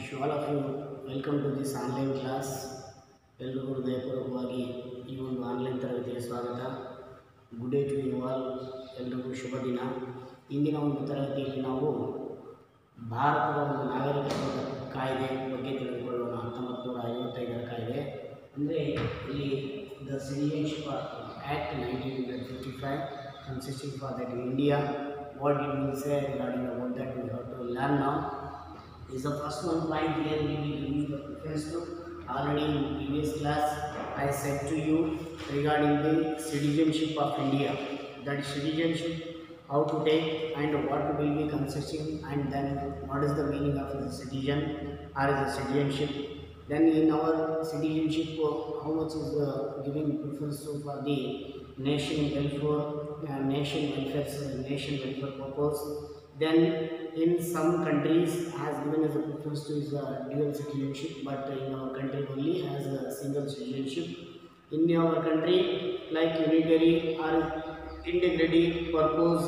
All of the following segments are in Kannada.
Wish all of you welcome to this online class ಎಲ್ರಿಗೂ ಹೃದಯಪೂರ್ವಕವಾಗಿ ಈ ಒಂದು ಆನ್ಲೈನ್ ತರಗತಿಗೆ ಸ್ವಾಗತ good day to you all ಎಲ್ರಿಗೂ ಶುಭ ದಿನ ಇಂದಿನ ಒಂದು ತರಗತಿಯಲ್ಲಿ ನಾವು ಭಾರತದ ಒಂದು ನಾಗರಿಕತ್ವದ ಕಾಯ್ದೆ ಬಗ್ಗೆ ತಿಳಿದುಕೊಳ್ಳೋಣ ಹತ್ತೊಂಬತ್ತು ನೂರ ಐವತ್ತೈದರ ಕಾಯ್ದೆ ಅಂದರೆ ಇಲ್ಲಿ the citizenship act nineteen hundred fifty five consisting for that India what it will say regarding about that we have to learn now is the first one point here we will give the preference to already in previous class I said to you regarding the citizenship of India that citizenship how to take and what will be consisting and then what is the meaning of a citizen or is a citizenship then in our citizenship uh, how much is uh, giving preference to for the nation welfare uh, nation welfare nation welfare purpose then in some countries has given as a preference to is a dual citizenship but in our country only has a single citizenship in our country like unitary or integrity purpose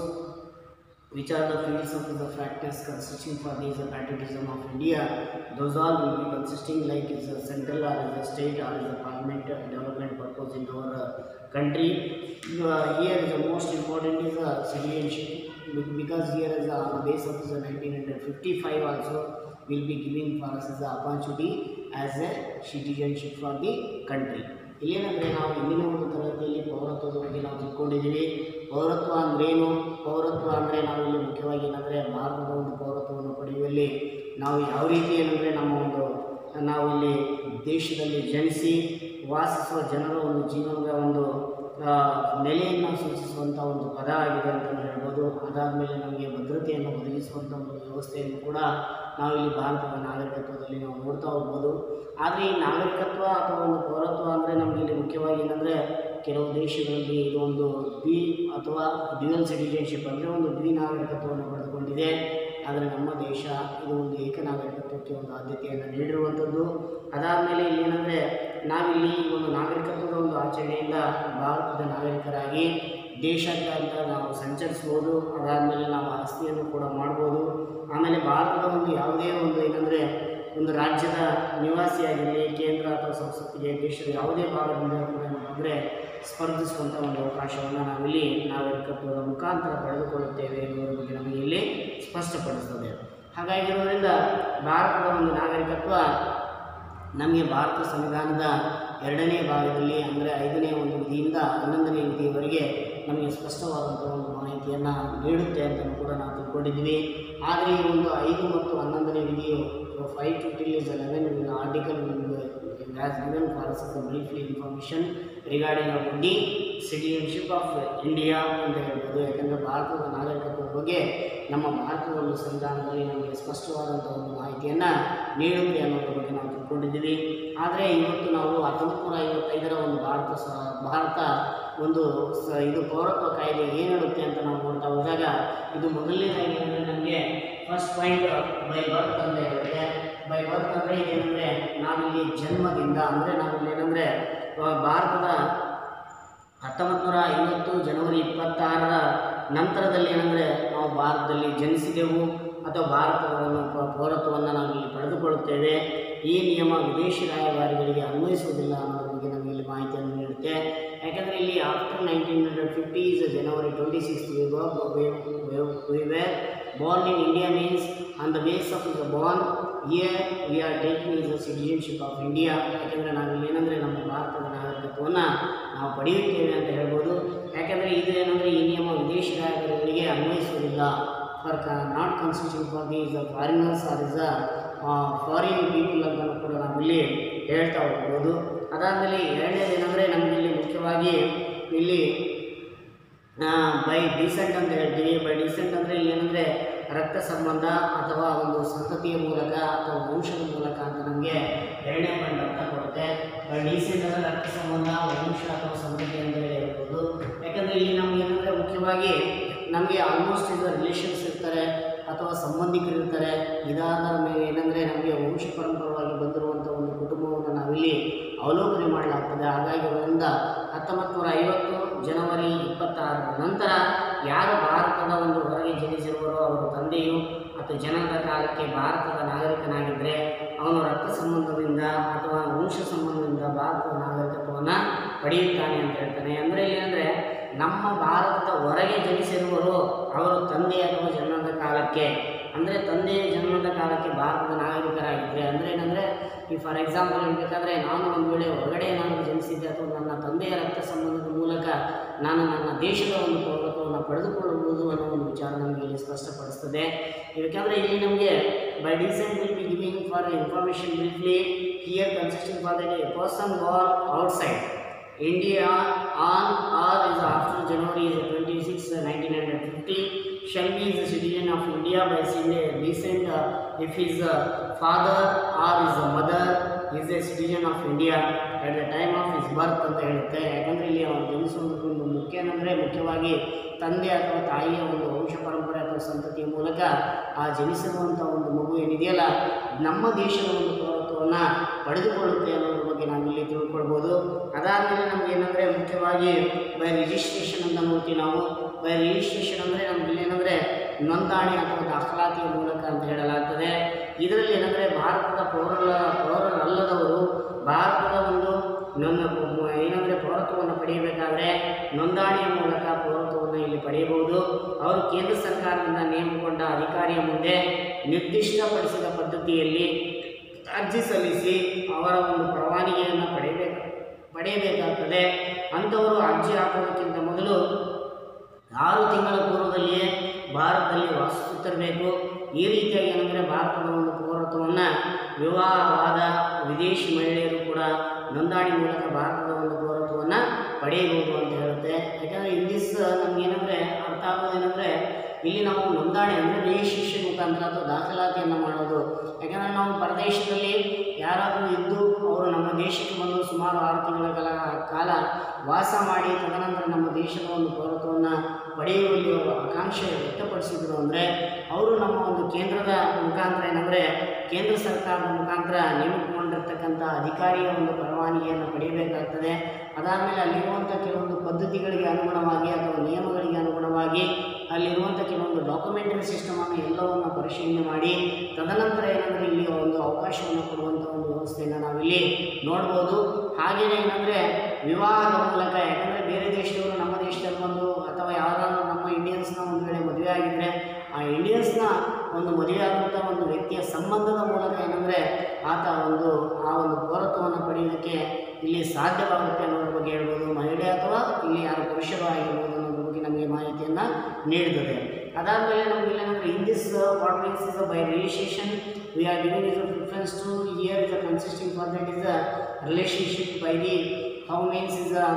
which are the fields of the factors consisting for these uh, patriotism of India those all will be consisting like is a central or is a state or is a parliament uh, development purpose in our uh, country uh, here is the most important is uh, citizenship be- because here is uh, on the base of the 1955 also will be giving for us as a opportunity as a citizenship for the country ಇಲ್ಲೇನಂದರೆ ನಾವು ಇಂದಿನ ಒಂದು ತರಗತಿಯಲ್ಲಿ ಪೌರತ್ವದ ಬಗ್ಗೆ ನಾವು ತಿಳ್ಕೊಂಡಿದ್ದೀವಿ ಪೌರತ್ವ ಅಂದ್ರೇನು ಪೌರತ್ವ ಅಂದರೆ ನಾವು ಇಲ್ಲಿ ಮುಖ್ಯವಾಗಿ ಏನಂದರೆ ಭಾರತದ ಒಂದು ಪೌರತ್ವವನ್ನು ಪಡೆಯುವಲ್ಲಿ ನಾವು ಯಾವ ರೀತಿ ಏನಂದರೆ ನಮ್ಮ ಒಂದು ನಾವು ಇಲ್ಲಿ ದೇಶದಲ್ಲಿ ಜನಿಸಿ ವಾಸಿಸುವ ಜನರ ಒಂದು ಜೀವನದ ಒಂದು ಆ, ನೆಲೆಯನ್ನು ಸೂಚಿಸುವಂಥ ಒಂದು ಪದ ಆಗಿದೆ ಅಂತ ಹೇಳ್ಬೋದು ಅದಾದಮೇಲೆ ನಮಗೆ ಭದ್ರತೆಯನ್ನು ಒದಗಿಸುವಂಥ ಒಂದು ವ್ಯವಸ್ಥೆಯನ್ನು ಕೂಡ ನಾವು ಇಲ್ಲಿ ಭಾರತದ ನಾಗರಿಕತ್ವದಲ್ಲಿ ನಾವು ನೋಡ್ತಾ ಹೋಗ್ಬೋದು ಆದರೆ ಈ ನಾಗರಿಕತ್ವ ಅಥವಾ ಒಂದು ಪೌರತ್ವ ಅಂದರೆ ನಮಗೆ ಇಲ್ಲಿ ಮುಖ್ಯವಾಗಿ ಏನಂದರೆ ಕೆಲವು ದೇಶಗಳಲ್ಲಿ ಇದು ಒಂದು ದ್ವಿ ಅಥವಾ ಡ್ಯುಯಲ್ ಸಿಟಿಜನ್ಶಿಪ್ ಅಂದರೆ ಒಂದು ದ್ವಿ ನಾಗರಿಕತ್ವವನ್ನು ಪಡೆದುಕೊಂಡಿದೆ ಆದರೆ ನಮ್ಮ ದೇಶ ಇದು ಒಂದು ಏಕ ನಾಗರಿಕತ್ವಕ್ಕೆ ಒಂದು ಆದ್ಯತೆಯನ್ನು ನೀಡಿರುವಂಥದ್ದು ಅದಾದಮೇಲೆ ಇಲ್ಲಿ ಏನಂದರೆ ನಾವಿಲ್ಲಿ ಈ ಒಂದು ನಾಗರಿಕತ್ವದ ಒಂದು ಆಚರಣೆಯಿಂದ ಭಾರತದ ನಾಗರಿಕರಾಗಿ ದೇಶಾದ್ಯಂತ ನಾವು ಸಂಚರಿಸ್ಬೋದು ಅದಾದಮೇಲೆ ನಾವು ಆಸ್ತಿಯನ್ನು ಕೂಡ ಮಾಡ್ಬೋದು ಆಮೇಲೆ ಭಾರತದ ಒಂದು ಯಾವುದೇ ಒಂದು ಏನಂದರೆ ಒಂದು ರಾಜ್ಯದ ನಿವಾಸಿಯಾಗಿರಲಿ ಕೇಂದ್ರ ಅಥವಾ ಸಂಸತ್ತಿಗೆ ದೇಶದ ಯಾವುದೇ ಭಾಗದಿಂದ ಕೂಡ ಏನಾದರೆ ಸ್ಪರ್ಧಿಸುವಂಥ ಒಂದು ಅವಕಾಶವನ್ನು ನಾವಿಲ್ಲಿ ನಾಗರಿಕತ್ವದ ಮುಖಾಂತರ ಪಡೆದುಕೊಳ್ಳುತ್ತೇವೆ ಎನ್ನುವುದರ ಬಗ್ಗೆ ನಮಗೆ ಇಲ್ಲಿ ಸ್ಪಷ್ಟಪಡಿಸ್ತದೆ ಹಾಗಾಗಿರೋದ್ರಿಂದ ಭಾರತದ ಒಂದು ನಾಗರಿಕತ್ವ ನಮಗೆ ಭಾರತ ಸಂವಿಧಾನದ ಎರಡನೇ ಭಾಗದಲ್ಲಿ ಅಂದರೆ ಐದನೇ ಒಂದು ವಿಧಿಯಿಂದ ಹನ್ನೊಂದನೇ ವಿಧಿಯವರೆಗೆ ನಮಗೆ ಸ್ಪಷ್ಟವಾದಂಥ ಒಂದು ಮಾಹಿತಿಯನ್ನು ನೀಡುತ್ತೆ ಅಂತಲೂ ಕೂಡ ನಾವು ತಿಳ್ಕೊಂಡಿದ್ದೀವಿ ಆದರೆ ಈ ಒಂದು ಐದು ಮತ್ತು ಹನ್ನೊಂದನೇ ವಿಧಿಯು five to till is eleven article has given for us briefly information regarding about the citizenship of India ಅಂತ ಹೇಳ್ಬೋದು ಯಾಕಂದರೆ ಭಾರತದ ನಾಗರಿಕತ್ವದ ಬಗ್ಗೆ ನಮ್ಮ ಭಾರತದ ಒಂದು ಸಂವಿಧಾನದಲ್ಲಿ ನಮಗೆ ಸ್ಪಷ್ಟವಾದಂಥ ಒಂದು ಮಾಹಿತಿಯನ್ನು ನೀಡುತ್ತೆ ಅನ್ನೋದ್ರ ಬಗ್ಗೆ ನಾವು ತಿಳ್ಕೊಂಡಿದ್ದೀವಿ ಆದರೆ ಇವತ್ತು ನಾವು ಹತ್ತೊಂಬತ್ತು ನೂರ ಐವತ್ತೈದರ ಒಂದು ಭಾರತ ಸ ಭಾರತ ಒಂದು ಸ ಇದು ಪೌರತ್ವ ಕಾಯ್ದೆ ಏನು ಹೇಳುತ್ತೆ ಅಂತ ನಾವು ನೋಡ್ತಾ ಹೋದಾಗ ಇದು ಮೊದಲನೇದಾಗಿ ಏನಂದರೆ ನಮಗೆ ಫಸ್ಟ್ ಪಾಯಿಂಟ್ ಬೈ ಬರ್ತ್ ಅಂತ ಹೇಳುತ್ತೆ ಬೈ ಬರ್ತ್ ಅಂದರೆ ಇದೇನೆಂದರೆ ನಾವಿಲ್ಲಿ ಜನ್ಮದಿಂದ ಅಂದರೆ ನಾವಿಲ್ಲಿ ಏನಂದರೆ ಭಾರತದ ಹತ್ತೊಂಬತ್ತು ನೂರ ಐವತ್ತು ಜನವರಿ ಇಪ್ಪತ್ತಾರರ ನಂತರದಲ್ಲಿ ಏನಂದರೆ ನಾವು ಭಾರತದಲ್ಲಿ ಜನಿಸಿದೆವು ಅಥವಾ ಭಾರತದ ಒಂದು ಪ- ಪೌರತ್ವವನ್ನು ನಾವು ಇಲ್ಲಿ ಪಡೆದುಕೊಳ್ಳುತ್ತೇವೆ ಈ ನಿಯಮ ವಿದೇಶಿ ರಾಯಭಾರಿಗಳಿಗೆ ಅನ್ವಯಿಸುವುದಿಲ್ಲ ಅನ್ನೋದ್ರ ಬಗ್ಗೆ ನಮಗೆ ಇಲ್ಲಿ ಮಾಹಿತಿಯನ್ನು ನೀಡುತ್ತೆ ಯಾಕಂದರೆ ಇಲ್ಲಿ after nineteen hundred fifty is January twenty six we were born in India means on the base of the born here we are taking is the citizenship of India ಯಾಕೆಂದರೆ ನಾವಿಲ್ಲಿ ಏನಂದರೆ ನಮ್ಮ ಭಾರತದ ನಾಗರಿಕತ್ವವನ್ನು ನಾವು ಪಡೆಯುತ್ತೇವೆ ಅಂತ ಹೇಳ್ಬೋದು ಯಾಕೆಂದರೆ ಇದು ಏನಂದರೆ ಈ ನಿಯಮ ವಿದೇಶಿ ನಾಗರಿಕರಿಗೆ ಅನ್ವಯಿಸುವುದಿಲ್ಲ for not consisting for the is a foreigners are is a foreign people ಅಂತಲೂ ಕೂಡ ನಾವಿಲ್ಲಿ ಹೇಳ್ತಾ ಹೋಗ್ಬೋದು ಅದಾದಮೇಲೆ ಎರಡನೇದು ಏನಂದರೆ ನಮಗಿಲ್ಲಿ ಮುಖ್ಯವಾಗಿ ಇಲ್ಲಿ ಬೈ ಡಿಸೆಂಟ್ ಅಂತ ಹೇಳ್ತೀವಿ ಬೈ ಡಿಸೆಂಟ್ ಅಂದರೆ ಇಲ್ಲಿ ಏನಂದರೆ ರಕ್ತ ಸಂಬಂಧ ಅಥವಾ ಒಂದು ಸಂತತಿಯ ಮೂಲಕ ಅಥವಾ ವಂಶದ ಮೂಲಕ ಅಂತ ನಮಗೆ ಎರಡನೇ ಪಾಯಿಂಟ್ ಅರ್ಥ ಕೊಡುತ್ತೆ ಬೈ ಡಿಸೆಂಟ್ ಅಂದರೆ ರಕ್ತ ಸಂಬಂಧ ವಂಶ ಅಥವಾ ಸಂತತಿ ಅಂತ ಹೇಳಿ ಹೇಳ್ಬೋದು ಯಾಕಂದರೆ ಇಲ್ಲಿ ನಮ್ಗೆ ಏನಂದರೆ ಮುಖ್ಯವಾಗಿ ನಮಗೆ ಆಲ್ಮೋಸ್ಟ್ ಇದು ರಿಲೇಷನ್ಸ್ ಇರ್ತಾರೆ ಅಥವಾ ಸಂಬಂಧಿಕರು ಇರ್ತಾರೆ ಇದಾದ ಮೇಲೆ ಏನಂದರೆ ನಮಗೆ ವಂಶ ಪರಂಪರವಾಗಿ ಬಂದಿರುವಂಥ ಒಂದು ಕುಟುಂಬವನ್ನು ನಾವಿಲ್ಲಿ ಅವಲೋಕನೆ ಮಾಡಲಾಗ್ತದೆ ಹಾಗಾಗಿ ಅದರಿಂದ ಹತ್ತೊಂಬತ್ತು ನೂರ ಐವತ್ತು ಜನವರಿ ಇಪ್ಪತ್ತಾರರ ನಂತರ ಯಾರು ಭಾರತದ ಒಂದು ಹೊರಗೆ ಜನಿಸಿರುವರೋ ಅವರ ತಂದೆಯು ಮತ್ತು ಜನನದ ಕಾಲಕ್ಕೆ ಭಾರತದ ನಾಗರಿಕನಾಗಿದ್ದರೆ ಅವನು ರಕ್ತ ಸಂಬಂಧದಿಂದ ಅಥವಾ ವಂಶ ಸಂಬಂಧದಿಂದ ಭಾರತದ ನಾಗರಿಕತ್ವವನ್ನು ಪಡೆಯುತ್ತಾನೆ ಅಂತ ಹೇಳ್ತಾನೆ ಅಂದರೆ ಇಲ್ಲಿ ಅಂದರೆ ನಮ್ಮ ಭಾರತದ ಹೊರಗೆ ಜನಿಸಿರುವರು ಅವರು ತಂದೆ ಅಥವಾ ಜನನದ ಕಾಲಕ್ಕೆ ಅಂದರೆ ತಂದೆಯ ಜನ್ಮದ ಕಾಲಕ್ಕೆ ಭಾರತದ ನಾಗರಿಕರಾಗಿದ್ದರೆ ಅಂದರೆ ಏನಂದರೆ ಈ ಫಾರ್ ಎಕ್ಸಾಂಪಲ್ ಹೇಳಬೇಕಾದ್ರೆ ನಾನು ಒಂದು ವೇಳೆ ಹೊರಗಡೆ ಏನಾದರೂ ಜನಿಸಿದ್ದೆ ಅಥವಾ ನನ್ನ ತಂದೆಯ ರಕ್ತ ಸಂಬಂಧದ ಮೂಲಕ ನಾನು ನನ್ನ ದೇಶದ ಒಂದು ಪೌರತ್ವವನ್ನು ಪಡೆದುಕೊಳ್ಳಬಹುದು ಅನ್ನೋ ಒಂದು ವಿಚಾರ ನಮಗೆ ಇಲ್ಲಿ ಸ್ಪಷ್ಟಪಡಿಸ್ತದೆ ಯಾಕಂದರೆ ಇಲ್ಲಿ ನಮಗೆ by descent will be giving for information briefly here consisting for the person born outside India on or is after January is 26, 1950 shall be the citizen of India by sin- descent uh, if his uh, father or his mother is a citizen of India at the time of his birth ಅಂತ ಹೇಳುತ್ತೆ ಯಾಕಂದರೆ ಇಲ್ಲಿ ಅವನು ಜನಿಸೋದಕ್ಕೆ ಒಂದು ಮುಖ್ಯ ಏನಂದರೆ ಮುಖ್ಯವಾಗಿ ತಂದೆ ಅಥವಾ ತಾಯಿಯ ಒಂದು ವಂಶ ಪರಂಪರೆ ಅಥವಾ ಸಂತತಿಯ ಮೂಲಕ ಆ ಜನಿಸಿರುವಂಥ ಒಂದು ಮಗು ಏನಿದೆಯಲ್ಲ ನಮ್ಮ ದೇಶದ ಒಂದು ಪೌರತ್ವವನ್ನು ಪಡೆದುಕೊಳ್ಳುತ್ತೆ ಅನ್ನೋದ್ರ ಬಗ್ಗೆ ನಾವಿಲ್ಲಿ ತಿಳ್ಕೊಳ್ಬೋದು ಅದಾದಮೇಲೆ ನಮ್ಗೆ ಏನಂದರೆ ಮುಖ್ಯವಾಗಿ ಬೈ ರಿಜಿಸ್ಟ್ರೇಷನ್ ಅಂತ ನೋಡ್ತೀವಿ ನಾವು ಬೈ ರಿಜಿಸ್ಟ್ರೇಷನ್ ಅಂದರೆ ನಮ್ಗೆ ಏನಂದರೆ ನೋಂದಣಿ ಅಥವಾ ದಾಖಲಾತಿಯ ಮೂಲಕ ಅಂತ ಹೇಳಲಾಗ್ತದೆ ಇದರಲ್ಲಿ ಏನಂದರೆ ಭಾರತದ ಪೌರರ ಪೌರರಲ್ಲದವರು ಭಾರತದ ಒಂದು ನನ್ನ ಏನಂದರೆ ಪೌರತ್ವವನ್ನು ಪಡೆಯಬೇಕಾದ್ರೆ ನೋಂದಣಿಯ ಮೂಲಕ ಪೌರತ್ವವನ್ನು ಇಲ್ಲಿ ಪಡೆಯಬಹುದು ಅವರು ಕೇಂದ್ರ ಸರ್ಕಾರದಿಂದ ನೇಮಕೊಂಡ ಅಧಿಕಾರಿಯ ಮುಂದೆ ನಿರ್ದಿಷ್ಟಪಡಿಸಿದ ಪದ್ಧತಿಯಲ್ಲಿ ಅರ್ಜಿ ಸಲ್ಲಿಸಿ ಅವರ ಒಂದು ಪರವಾನಗಿಯನ್ನು ಪಡೆಯಬೇಕು ಪಡೆಯಬೇಕಾಗ್ತದೆ ಅಂಥವರು ಅರ್ಜಿ ಹಾಕೋದಕ್ಕಿಂತ ಮೊದಲು ಆರು ತಿಂಗಳ ಪೂರ್ವದಲ್ಲಿಯೇ ಭಾರತದಲ್ಲಿ ವಾಸಿಸುತ್ತಿರಬೇಕು ಈ ರೀತಿಯಾಗಿ ಏನಂದರೆ ಭಾರತದ ಒಂದು ಪೌರತ್ವವನ್ನು ವಿವಾಹವಾದ ವಿದೇಶಿ ಮಹಿಳೆಯರು ಕೂಡ ನೋಂದಣಿ ಮೂಲಕ ಭಾರತದ ಒಂದು ಪೌರತ್ವವನ್ನು ಪಡೆಯಬಹುದು ಅಂತ ಹೇಳುತ್ತೆ ಯಾಕಂದರೆ ಇನ್ ದಿಸ್ ನಮಗೇನಂದರೆ ಅರ್ಥ ಆಗೋದೇನೆಂದರೆ ಇಲ್ಲಿ ನಾವು ನೋಂದಣಿ ಅಂದರೆ ರಿಜಿಸ್ಟ್ರೇಷನ್ ಮುಖಾಂತರ ಅಥವಾ ದಾಖಲಾತಿಯನ್ನು ಮಾಡೋದು ಯಾಕಂದರೆ ನಾವು ಪರದೇಶದಲ್ಲಿ ಯಾರಾದರೂ ಇದ್ದು ಅವರು ನಮ್ಮ ದೇಶಕ್ಕೆ ಬಂದು ಸುಮಾರು ಆರು ತಿಂಗಳ ಕಾಲ ಕಾಲ ವಾಸ ಮಾಡಿ ತದನಂತರ ನಮ್ಮ ದೇಶದ ಒಂದು ಪೌರತ್ವವನ್ನು ಪಡೆಯುವಲ್ಲಿ ಅವರು ಆಕಾಂಕ್ಷೆ ವ್ಯಕ್ತಪಡಿಸಿದರು ಅಂದರೆ ಅವರು ನಮ್ಮ ಒಂದು ಕೇಂದ್ರದ ಮುಖಾಂತರ ಏನಂದರೆ ಕೇಂದ್ರ ಸರ್ಕಾರದ ಮುಖಾಂತರ ನೇಮಕಗೊಂಡಿರ್ತಕ್ಕಂಥ ಅಧಿಕಾರಿಯ ಒಂದು ಪರವಾನಗಿಯನ್ನು ಪಡೆಯಬೇಕಾಗ್ತದೆ ಅದಾದಮೇಲೆ ಅಲ್ಲಿರುವಂಥ ಕೆಲವೊಂದು ಪದ್ಧತಿಗಳಿಗೆ ಅನುಗುಣವಾಗಿ ಅಥವಾ ನಿಯಮಗಳಿಗೆ ಅನುಗುಣವಾಗಿ ಅಲ್ಲಿರುವಂಥ ಕೆಲವೊಂದು ಡಾಕ್ಯುಮೆಂಟರಿ ಸಿಸ್ಟಮನ್ನು ಎಲ್ಲವನ್ನು ಪರಿಶೀಲನೆ ಮಾಡಿ ತದನಂತರ ಏನಂದರೆ ಇಲ್ಲಿ ಒಂದು ಅವಕಾಶವನ್ನು ಕೊಡುವಂಥ ಒಂದು ವ್ಯವಸ್ಥೆಯನ್ನು ನಾವಿಲ್ಲಿ ನೋಡ್ಬೋದು ಹಾಗೆಯೇ ಏನಂದರೆ ವಿವಾಹದ ಮೂಲಕ ಯಾಕಂದರೆ ಬೇರೆ ದೇಶದವರು ನಮ್ಮ ದೇಶದಲ್ಲಿ ಬಂದು ಅಥವಾ ಯಾರಾದರೂ ನಮ್ಮ ಇಂಡಿಯನ್ಸ್ನ ಒಂದು ವೇಳೆ ಮದುವೆ ಆಗಿದ್ದರೆ ಆ ಇಂಡಿಯನ್ಸ್ನ ಒಂದು ಮದುವೆ ಆದಂಥ ಒಂದು ವ್ಯಕ್ತಿಯ ಸಂಬಂಧದ ಮೂಲಕ ಏನಂದರೆ ಆತ ಒಂದು ಆ ಒಂದು ಪೌರತ್ವವನ್ನು ಪಡೆಯೋದಕ್ಕೆ ಇಲ್ಲಿ ಸಾಧ್ಯವಾಗುತ್ತೆ ಅನ್ನೋದ್ರ ಬಗ್ಗೆ ಹೇಳ್ಬೋದು ಮಹಿಳೆ ಅಥವಾ ಇಲ್ಲಿ ಯಾರು ಪುರುಷರು ಆಗಿರ್ಬೋದು ಅನ್ನೋದ್ರ ಬಗ್ಗೆ ನಮಗೆ ಮಾಹಿತಿಯನ್ನು ನೀಡುತ್ತದೆ ಅದಾದಮೇಲೆ ನಮಗೆ ಏನಂದರೆ in this what means is by registration we are giving is preference to year is a consisting for that is a relationship by the how means is a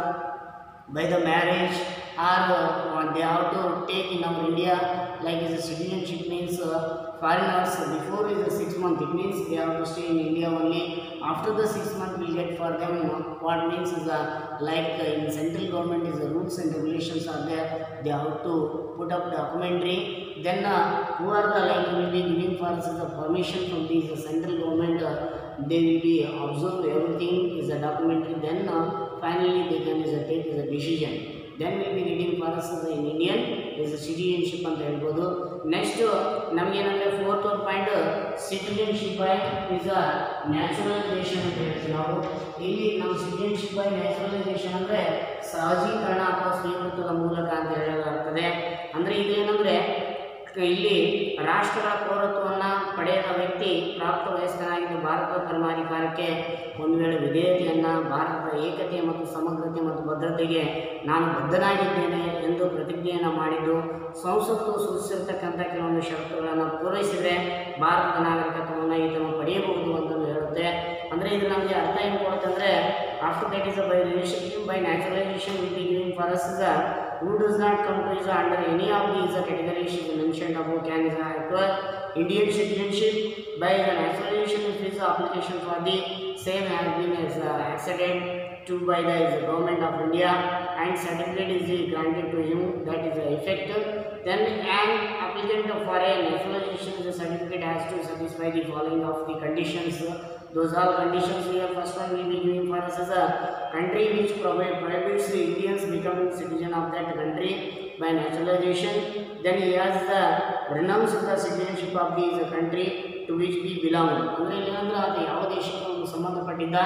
by the marriage or uh, they have to take in our India like as a citizenship means uh, foreigners before is a six month it means they have to stay in India only after the six month we get for them uh, what means is uh, like uh, in central government is the rules and regulations are there they have to put up documentary then uh, who are the like will be giving for us the permission from the central government uh, they will be observe everything is a documentary then uh, finally they can is a take is a decision then will be getting for us as in Indian is a citizenship ಅಂತ ಹೇಳ್ಬೋದು ನೆಕ್ಸ್ಟ್ ನಮಗೇನಂದರೆ ಫೋರ್ತ್ ಒಂದು point citizenship by is a naturalisation ಅಂತ ಹೇಳ್ತೀವಿ ನಾವು ಇಲ್ಲಿ ನಾವು ಸಿಟಿಜನ್ಶಿಪ್ ಬೈ ನ್ಯಾಚುರಲೈಸೇಷನ್ ಅಂದರೆ ಸಹಜೀಕರಣ ಅಥವಾ ಸ್ವೀಕೃತದ ಮೂಲಕ ಅಂತ ಹೇಳಲಾಗ್ತದೆ ಅಂದರೆ ಇದೇನೆಂದರೆ ಇಲ್ಲಿ ರಾಷ್ಟ್ರಗಳ ಪೌರತ್ವವನ್ನು ಪಡೆಯದ ವ್ಯಕ್ತಿ ಪ್ರಾಪ್ತ ವಯಸ್ಕನಾಗಿದ್ದು ಭಾರತದ ಪರಮಾಧಿಕಾರಕ್ಕೆ ಒಂದು ವೇಳೆ ವಿಧೇಯತೆಯನ್ನು ಭಾರತದ ಏಕತೆ ಮತ್ತು ಸಮಗ್ರತೆ ಮತ್ತು ಭದ್ರತೆಗೆ ನಾನು ಬದ್ಧನಾಗಿದ್ದೇನೆ ಎಂದು ಪ್ರತಿಜ್ಞೆಯನ್ನು ಮಾಡಿದ್ದು ಸಂಸತ್ತು ಸೂಚಿಸಿರ್ತಕ್ಕಂಥ ಕೆಲವೊಂದು ಷರತ್ತುಗಳನ್ನು ಪೂರೈಸಿದರೆ ಭಾರತದ ನಾಗರಿಕತ್ವವನ್ನು ಈತನು ಪಡೆಯಬಹುದು ಅಂತಂದು ಹೇಳುತ್ತೆ ಅಂದರೆ ಇದು ನಮಗೆ ಅರ್ಥ ಏನು ಕೊಡುತ್ತೆ ಅಂದರೆ after that is by relationship by naturalisation will be giving for us is who does not come to is under any of these categories is mentioned above can is acquire Indian citizenship by the naturalization if his application for the same has been is, uh, accepted to by the is the government of India and certificate is uh, granted to him that is uh, effective then an applicant for a naturalization the certificate has to satisfy the following of the conditions those all conditions here first one will be giving for us as a country which provide prohibits the Indians becoming citizen of that country by naturalization then he has the renounce the citizenship of the country to which we belong ಅಂದರೆ ಇಲ್ಲಿ ಏನಂದ್ರೆ ಅದು ಯಾವ ದೇಶಕ್ಕೆ ಒಂದು ಸಂಬಂಧಪಟ್ಟಿದ್ದ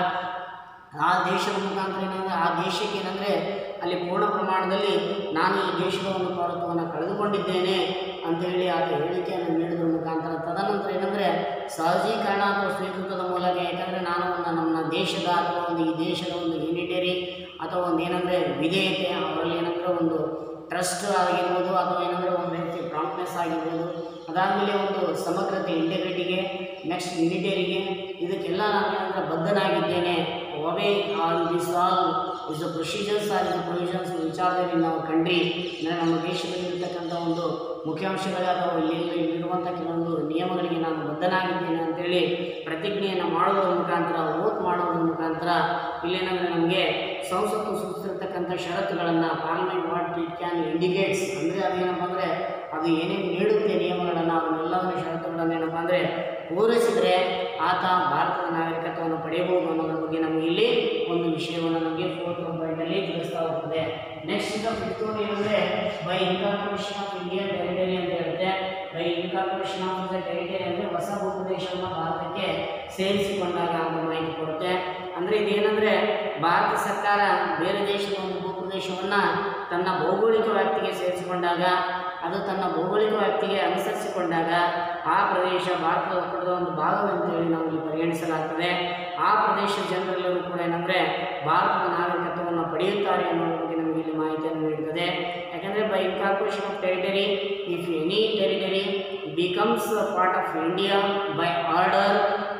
ಆ ದೇಶದ ಮುಖಾಂತರ ಏನಂದ್ರೆ ಆ ದೇಶಕ್ಕೆ ಏನಂದರೆ ಅಲ್ಲಿ ಪೂರ್ಣ ಪ್ರಮಾಣದಲ್ಲಿ ನಾನು ಈ ದೇಶದ ಒಂದು ಪೌರತ್ವವನ್ನು ಕಳೆದುಕೊಂಡಿದ್ದೇನೆ ಅಂತೇಳಿ ಆತ ಹೇಳಿಕೆಯನ್ನು ನೀಡಿದ್ರ ಮುಖಾಂತರ ತದನಂತರ ಏನಂದರೆ ಸಹಜೀಕರಣ ಅಥವಾ ಸ್ವೀಕೃತದ ಮೂಲಕ ಯಾಕಂದರೆ ನಾನು ಒಂದು ನಮ್ಮ ದೇಶದ ಅಥವಾ ಒಂದು ಈ ದೇಶದ ಒಂದು ಯೂನಿಟರಿ ಅಥವಾ ಒಂದು ಏನಂದರೆ ವಿಧೇಯತೆ ಅವರಲ್ಲಿ ಏನಂದರೆ ಒಂದು ಟ್ರಸ್ಟ್ ಆಗಿರ್ಬೋದು ಅಥವಾ ಏನಂದರೆ ಒಂದು ವ್ಯಕ್ತಿ ಪ್ರಾಂಪ್ನೆಸ್ ಆಗಿರ್ಬೋದು ಅದಾದಮೇಲೆ ಒಂದು ಸಮಗ್ರತೆ ಇಂಟಿಗ್ರಿಟಿಗೆ ನೆಕ್ಸ್ಟ್ ಮಿಲಿಟರಿಗೆ ಇದಕ್ಕೆಲ್ಲ ನಾನು ಏನಂದ್ರೆ ಬದ್ಧನಾಗಿದ್ದೇನೆ obey all this all is the procedures are is provisions which are there in our country ಅಂದರೆ ನಮ್ಮ ದೇಶದಲ್ಲಿ ಇರ್ತಕ್ಕಂಥ ಒಂದು ಮುಖ್ಯಾಂಶಗಳೇ ಅಥವಾ ಇಲ್ಲಿ ಇಲ್ಲಿರುವಂಥ ಕೆಲವೊಂದು ನಿಯಮಗಳಿಗೆ ನಾನು ಬದ್ಧನಾಗಿದ್ದೇನೆ ಅಂತೇಳಿ ಪ್ರತಿಜ್ಞೆಯನ್ನು ಮಾಡೋದ್ರ ಮುಖಾಂತರ ಓಟ್ ಮಾಡೋದ್ರ ಮುಖಾಂತರ ಇಲ್ಲೇನಂದರೆ ನಮಗೆ ಸಂಸತ್ತು ಸೂಚಿಸಿರ್ತಕ್ಕಂಥ ಷರತ್ತುಗಳನ್ನು parliament what it can indicates ಅಂದರೆ ಅದೇನಪ್ಪ ಅಂದರೆ ಅದು ಏನೇನು ನೀಡುತ್ತೆ ನಿಯಮಗಳನ್ನು ಅದನ್ನೆಲ್ಲವನ್ನು ಷರತ್ತುಗಳನ್ನು ಏನಪ್ಪ ಅಂದರೆ ಪೂರೈಸಿದರೆ ಆತ ಭಾರತದ ನಾಗರಿಕತ್ವವನ್ನು ಪಡೆಯಬಹುದು ಅನ್ನೋದ್ರ ಬಗ್ಗೆ ನಮಗೆ ಇಲ್ಲಿ ಒಂದು ವಿಷಯವನ್ನು ನಮಗೆ ಫೋರ್ತ್ ಪಾಯಿಂಟಲ್ಲಿ ತಿಳಿಸ್ತಾ ಹೋಗ್ತದೆ ನೆಕ್ಸ್ಟ್ ಈಗ ಫಿಫ್ತ್ ಒನ್ ಏನಂದರೆ by incorporation of Indian territory ಅಂತ ಹೇಳುತ್ತೆ by incorporation of the territory ಅಂದರೆ ಹೊಸ ಭೂಪ್ರದೇಶವನ್ನು ಭಾರತಕ್ಕೆ ಸೇರಿಸಿಕೊಂಡಾಗ ಅಂತ ಮಾಹಿತಿ ಕೊಡುತ್ತೆ ಅಂದರೆ ಇದೇನೆಂದರೆ ಭಾರತ ಸರ್ಕಾರ ಬೇರೆ ದೇಶದ ಒಂದು ಭೂಪ್ರದೇಶವನ್ನು ತನ್ನ ಭೌಗೋಳಿಕ ವ್ಯಾಪ್ತಿಗೆ ಸೇರಿಸಿಕೊಂಡಾಗ ಅದು ತನ್ನ ಭೌಗೋಳಿಕ ವ್ಯಾಪ್ತಿಗೆ ಅನುಸರಿಸಿಕೊಂಡಾಗ ಆ ಪ್ರದೇಶ ಭಾರತದ ಒಕ್ಕೂಟದ ಒಂದು ಭಾಗವೆಂತೇಳಿ ನಾವು ಇಲ್ಲಿ ಪರಿಗಣಿಸಲಾಗ್ತದೆ ಆ ಪ್ರದೇಶ ಜನರೆಲ್ಲರೂ ಕೂಡ ಏನಂದರೆ ಭಾರತದ ನಾಗರಿಕತ್ವವನ್ನು ಪಡೆಯುತ್ತಾರೆ ಅನ್ನೋದ್ರ ಬಗ್ಗೆ ನಮಗೆ ಇಲ್ಲಿ ಮಾಹಿತಿಯನ್ನು ನೀಡುತ್ತದೆ ಯಾಕಂದರೆ by incorporation of territory if any territory becomes part of India by order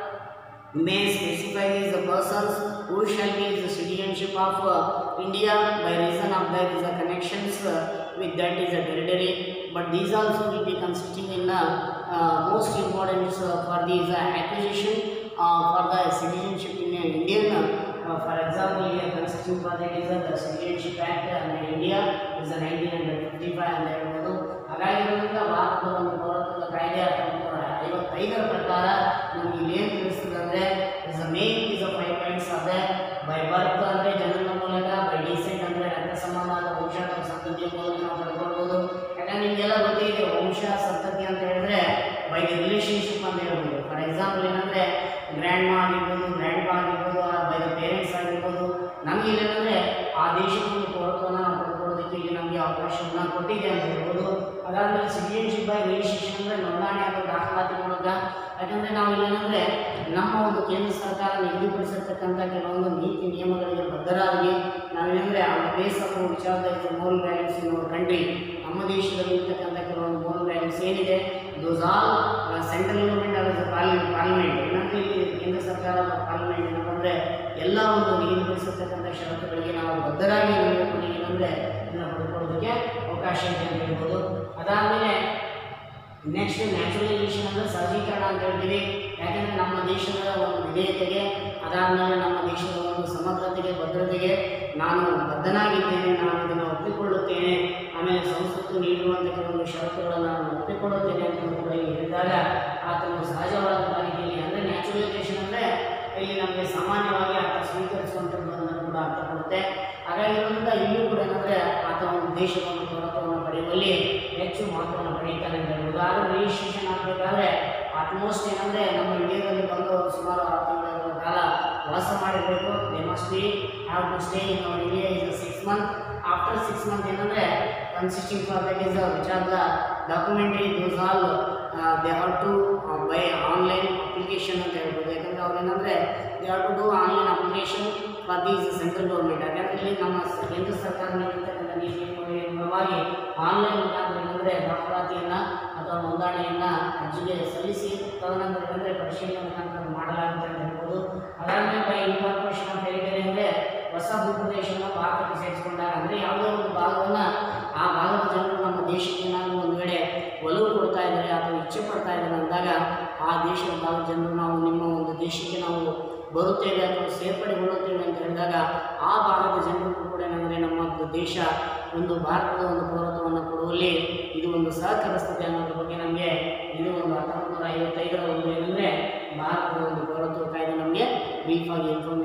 may specify is the persons who shall be the citizenship of uh, India by reason of their is the connections uh, with that is a territory. But these also will be consisting in uh, uh, most importance uh, for these uh, acquisition uh, for the citizenship in uh, Indian. Uh, for example, here consisting for that is uh, the Citizenship Act and India is a 1955 ಅಂತ ಹೇಳ್ಬೋದು ಹಾಗಾಗಿರೋದ್ರಿಂದ ಭಾರತದ ಒಂದು ಪೌರತ್ವದ ಕಾಯ್ದೆ ಹತ್ತೊಂಬತ್ತು ನೂರ ಐವತ್ತೈದರ ಪ್ರಕಾರ ನಮ್ಗೆ ಇಲ್ಲಿ ಏನು ತಿಳಿಸ್ತದೆ ಅಂದರೆ is a main is a five points ಅದೇ ಬೈ ಬರ್ತ್ ಅಂದರೆ ಜನನ ಮೂಲಕ ಬೈ ಡಿಸೆಂಟ್ ಅಂದರೆ ರಕ್ತ ಸಂಬಂಧ ಅಥವಾ ವಂಶ ಅಥವಾ ಸಂತತಿಯ ಮೂಲಕ ನಾವು ಪಡ್ಕೊಳ್ಬೋದು ಯಾಕಂದ್ರೆ ನಿಮಗೆಲ್ಲ ಗೊತ್ತಿದೆ ವಂಶ ಸಂತತಿ ಅಂತ ಹೇಳಿದ್ರೆ ಬೈ ದಿ ರಿಲೇಶನ್ಶಿಪ್ ಅಂತ ಹೇಳ್ಬೋದು ಫಾರ್ ಎಕ್ಸಾಂಪಲ್ ಏನಂದರೆ ಗ್ರ್ಯಾಂಡ್ ಮಾ ಆಗಿರ್ಬೋದು ಗ್ರ್ಯಾಂಡ್ ಪಾ ಆಗಿರ್ಬೋದು ಬೈ ದ ಪೇರೆಂಟ್ಸ್ ಆಗಿರ್ಬೋದು ನಮಗೆ ಇಲ್ಲೇನಂದರೆ ಆ ದೇಶಕ್ಕೆ ಒಂದು ಪೌರತ್ವವನ್ನು ನಾವು ಪಡ್ಕೊಳ್ಳೋದಕ್ಕೆ ಇಲ್ಲಿ ನಮಗೆ ಅವಕಾಶವನ್ನು ಕೊಟ್ಟಿದೆ ಅಂತ ಹೇಳ್ಬೋದು ಅದಾದಮೇಲೆ ಸಿಟಿಜನ್ಶಿಪ್ ಬೈ ರಿಜಿಸ್ಟ್ರೇಷನ್ ಅಂದರೆ ನೋಂದಣಿ ಅಥವಾ ದಾಖಲಾತಿ ಮೂಲಕ ಯಾಕಂದರೆ ನಾವು ಇಲ್ಲೇನಂದರೆ ನಮ್ಮ ಒಂದು ಕೇಂದ್ರ ಸರ್ಕಾರ ನಿಗದಿಪಡಿಸಿರ್ತಕ್ಕಂಥ ಕೆಲವೊಂದು ನೀತಿ ನಿಯಮಗಳಿಗೆ ಬದ್ಧರಾಗಿ ನಾವೇನಂದರೆ ಆ ಬೇಸ್ ಆಫ್ ವಿಚಾರದ moral values in our country ನಮ್ಮ ದೇಶದಲ್ಲಿ ಇರ್ತಕ್ಕಂಥ ಕೆಲವೊಂದು ಮೋರಲ್ ವ್ಯಾಲ್ಯೂಸ್ ಏನಿದೆ ದೋಸ್ ಆಲ್ ಸೆಂಟ್ರಲ್ ಗೌರ್ಮೆಂಟ್ ಆದ ಪಾರ್ಲಿಮೆಂಟ್ ಪಾರ್ಲಿಮೆಂಟ್ ಏನಂದ್ರೆ ಇಲ್ಲಿ ಕೇಂದ್ರ ಸರ್ಕಾರದ ಪಾರ್ಲಿಮೆಂಟ್ ಏನಪ್ಪ ಅಂದರೆ ಎಲ್ಲ ಒಂದು ನಿಗದಿಪಡಿಸಿರ್ತಕ್ಕಂಥ ಷರತ್ತುಗಳಿಗೆ ನಾವು ಬದ್ಧರಾಗಿ ಇರಬೇಕು ಏನಂದರೆ ಇದನ್ನು ಪಡ್ಕೊಳ್ಳೋದಕ್ಕೆ ಅವಕಾಶ ಇದೆ ಅಂತ ಹೇಳ್ಬೋದು ಅದಾದಮೇಲೆ ನೆಕ್ಸ್ಟ್ ನ್ಯಾಚುರಲೈಸೇಷನ್ ಅಂದರೆ ಸಹಜೀಕರಣ ಅಂತ ಹೇಳ್ತೀವಿ ಯಾಕೆಂದರೆ ನಮ್ಮ ದೇಶದ ಒಂದು ವಿಧೇಯತೆಗೆ ಅದಾದಮೇಲೆ ನಮ್ಮ ದೇಶದ ಒಂದು ಸಮಗ್ರತೆಗೆ ಭದ್ರತೆಗೆ ನಾನು ಬದ್ಧನಾಗಿದ್ದೇನೆ ನಾನು ಇದನ್ನು ಒಪ್ಪಿಕೊಳ್ಳುತ್ತೇನೆ ಆಮೇಲೆ ಸಂಸತ್ತು ನೀಡಿರುವಂಥ ಕೆಲವೊಂದು ಷರತ್ತುಗಳನ್ನು ನಾನು ಒಪ್ಪಿಕೊಳ್ಳುತ್ತೇನೆ ಅಂತ ಕೂಡ ಇಲ್ಲಿ ಹೇಳಿದಾಗ ಆತನು ಸಹಜವಾದ ರೀತಿಯಲ್ಲಿ ಅಂದರೆ ನ್ಯಾಚುರಲೈಸೇಷನ್ ಅಂದರೆ ಇಲ್ಲಿ ನಮಗೆ ಸಾಮಾನ್ಯವಾಗಿ ಆತ ಸ್ವೀಕರಿಸುವಂಥದ್ದು ಅನ್ನೋದು ಕೂಡ ಅರ್ಥ ಕೊಡುತ್ತೆ ಹಾಗಾಗಿರೋದ್ರಿಂದ ಇಲ್ಲೂ ಕೂಡ ಏನಂದರೆ ಆತ ಒಂದು ದೇಶದ ಒಂದು ಪೌರತ್ವವನ್ನು ಪಡೆಯುವಲ್ಲಿ ಹೆಚ್ಚು ಮಹತ್ವವನ್ನು ಪಡೆಯುತ್ತಾನೆ ಅಂತ ಹೇಳ್ಬೋದು ಆದರೆ ರಿಜಿಸ್ಟ್ರೇಷನ್ ಆಗಬೇಕಾದ್ರೆ ಆಲ್ಮೋಸ್ಟ್ ಏನಂದರೆ ನಮ್ಮ ಇಂಡಿಯಾದಲ್ಲಿ ಬಂದು ಅವರು ಸುಮಾರು ಆರು ತಿಂಗಳ ಕಾಲ ವಾಸ ಮಾಡಿರಬೇಕು they must be have to stay in our India is six month after six month ಏನಂದರೆ consisting for that is which are the documentary those all they have to by online application ಅಂತ ಹೇಳ್ಬೋದು ಯಾಕಂದರೆ ಅವ್ರು ಏನಂದರೆ they have to do online application for these central government ಯಾಕಂದರೆ ಇಲ್ಲಿ ನಮ್ಮ ಸ- ಕೇಂದ್ರ ಸರ್ಕಾರ ನೀಡಿರ್ತಕ್ಕಂಥ ನೀತಿ ನಿಯಮವಾಗಿ ಆನ್ಲೈನ್ ಮುಖಾಂತರ ಏನಂದರೆ ದಾಖಲಾತಿಯನ್ನು ಅಥವಾ ನೋಂದಣಿಯನ್ನು ಅರ್ಜಿಗೆ ಸಲ್ಲಿಸಿ ತದನಂತರ ಏನಂದರೆ ಪರಿಶೀಲನೆ ಮುಖಾಂತರ ಮಾಡಲಾಗುತ್ತೆ ಅಂತ ಹೇಳ್ಬೋದು ಅದಾದಮೇಲೆ ಬೈ ಇನ್ಕಾರ್ಪೊರೇಷನ್ ಆಫ್ ಟೆರಿಟರಿ ಅಂದರೆ ಹೊಸ ಭೂಪ್ರದೇಶವನ್ನು ಭಾರತಕ್ಕೆ ಸೇರಿಸಿಕೊಂಡಾಗ ಅಂದರೆ ಯಾವುದೋ ಒಂದು ಭಾಗವನ್ನು ಆ ಭಾಗದ ಜನರು ನಮ್ಮ ದೇಶಕ್ಕೆ ಏನಾದರೂ ಒಂದು ವೇಳೆ ಒಲವು ಕೊಡ್ತಾ ಇದ್ದಾರೆ ಅಥವಾ ಇಚ್ಛೆ ಪಡ್ತಾ ಇದ್ದಾರೆ ಅಂದಾಗ ಆ ದೇಶದ ಭಾಗದ ಜನರು ನಾವು ನಿಮ್ಮ ಒಂದು ದೇಶಕ್ಕೆ ನಾವು ಬರುತ್ತೇವೆ ಅಥವಾ ಸೇರ್ಪಡೆಗೊಳ್ಳುತ್ತೇವೆ ಅಂತ ಹೇಳಿದಾಗ ಆ ಭಾಗದ ಜನರಿಗೂ ಕೂಡ ಏನಂದರೆ ನಮ್ಮ ಒಂದು ದೇಶ ಒಂದು ಭಾರತದ ಒಂದು ಪೌರತ್ವವನ್ನು ಕೊಡುವಲ್ಲಿ ಇದು ಒಂದು ಸಹಕರಿಸ್ತದೆ ಅನ್ನೋದ್ರ ಬಗ್ಗೆ ನಮಗೆ ಇದು ಒಂದು ಹತ್ತೊಂಬತ್ತು ನೂರ ಐವತ್ತೈದರ ಒಂದು ಏನಂದರೆ ಭಾರತದ ಒಂದು ಪೌರತ್ವ ಕಾಯ್ದೆ ನಮಗೆ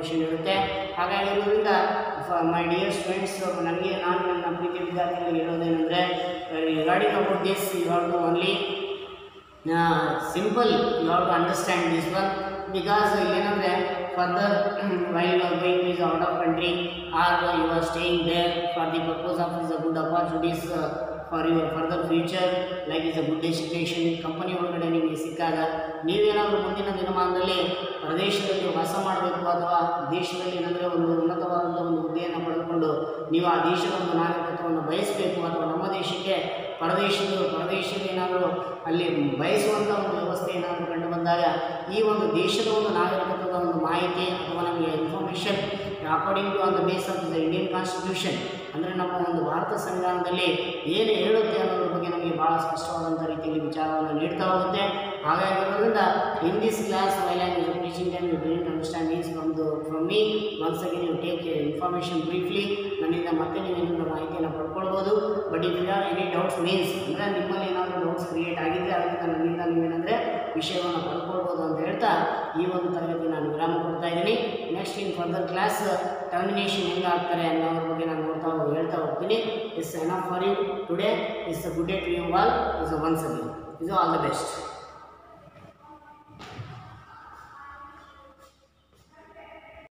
ಇನ್ಫಾರ್ಮೇಷನ್ ಇರುತ್ತೆ ಹಾಗಾಗಿರೋದ್ರಿಂದ ಮೈ ಡಿಯರ್ ಸ್ಟೂಡೆಂಟ್ಸ್ ನನಗೆ ನಾನು ನನ್ನ ಪ್ರೀತಿ ವಿದ್ಯಾರ್ಥಿಗಳಿಗೆ ಹೇಳೋದೇನೆಂದರೆ regarding about this you have to only simple you have to understand this one because ಏನಂದರೆ further while you are going is out of country are you are staying there for the purpose of is a good opportunities for your further future like is a good destination company ಒಳಗಡೆ ನಿಮಗೆ ಸಿಕ್ಕಾಗ ನೀವೇನಾದರೂ ಮುಂದಿನ ದಿನಮಾನದಲ್ಲಿ ಪ್ರದೇಶದಲ್ಲಿ ವಾಸ ಮಾಡಬೇಕು ಅಥವಾ ದೇಶದಲ್ಲಿ ಏನಂದರೆ ಒಂದು ಉನ್ನತವಾದಂಥ ಒಂದು ಹುದ್ದೆಯನ್ನು ಪಡೆದುಕೊಂಡು ನೀವು ಆ ದೇಶದ ಒಂದು ನಾಗರಿಕತ್ವವನ್ನು ಬಯಸಬೇಕು ಅಥವಾ ನಮ್ಮ ದೇಶಕ್ಕೆ ಪರದೇಶದ ಪರದೇಶದಲ್ಲಿ ಏನಾದರೂ ಅಲ್ಲಿ ಬಯಸುವಂಥ ಒಂದು ವ್ಯವಸ್ಥೆ ಏನಾದರೂ ಕಂಡು ಬಂದಾಗ ಈ ಒಂದು ದೇಶದ ಒಂದು ನಾಗರಿಕತ್ವದ ಒಂದು ಮಾಹಿತಿ ಅಥವಾ ನಮಗೆ information according to on the base of the Indian constitution ಅಂದರೆ ನಮ್ಮ ಒಂದು ಭಾರತ ಸಂವಿಧಾನದಲ್ಲಿ ಏನು ಹೇಳುತ್ತೆ ಅನ್ನೋದ್ರ ಬಗ್ಗೆ ನಮಗೆ ಭಾಳ ಸ್ಪಷ್ಟವಾದಂಥ ರೀತಿಯಲ್ಲಿ ವಿಚಾರವನ್ನು ನೀಡ್ತಾ ಹೋಗುತ್ತೆ ಹಾಗಾಗಿರೋದ್ರಿಂದ in this class while and you teaching time you didn't understand is from the from me once again you take information briefly ನನ್ನಿಂದ ಮತ್ತೆ ನೀವು ಏನಾದರೂ ಮಾಹಿತಿಯನ್ನು ಪಡ್ಕೊಳ್ಬೋದು but if you have any doubts means ಅಂದರೆ ನಿಮ್ಮಲ್ಲಿ ಏನಾದರೂ ಡೌಟ್ಸ್ ಕ್ರಿಯೇಟ್ ಆಗಿದ್ದರೆ ಅದರಿಂದ ನನ್ನಿಂದ ನೀವೇನಂದರೆ ವಿಷಯವನ್ನು ಪಡ್ಕೊಳ್ಬೋದು ಅಂತ ಹೇಳ್ತಾ ಈ ಒಂದು ತರಗತಿ ನಾನು ವಿರಾಮ ಕೊಡ್ತಾ ಇದ್ದೀನಿ next in further class termination ಹೆಂಗೆ ಆಗ್ತಾರೆ ಅನ್ನೋದ್ರ ಬಗ್ಗೆ ನಾನು ನೋಡ್ತಾ ಹೋಗಿ ಹೇಳ್ತಾ ಹೋಗ್ತೀನಿ is enough for you today is a good day to you all is a once again is all the best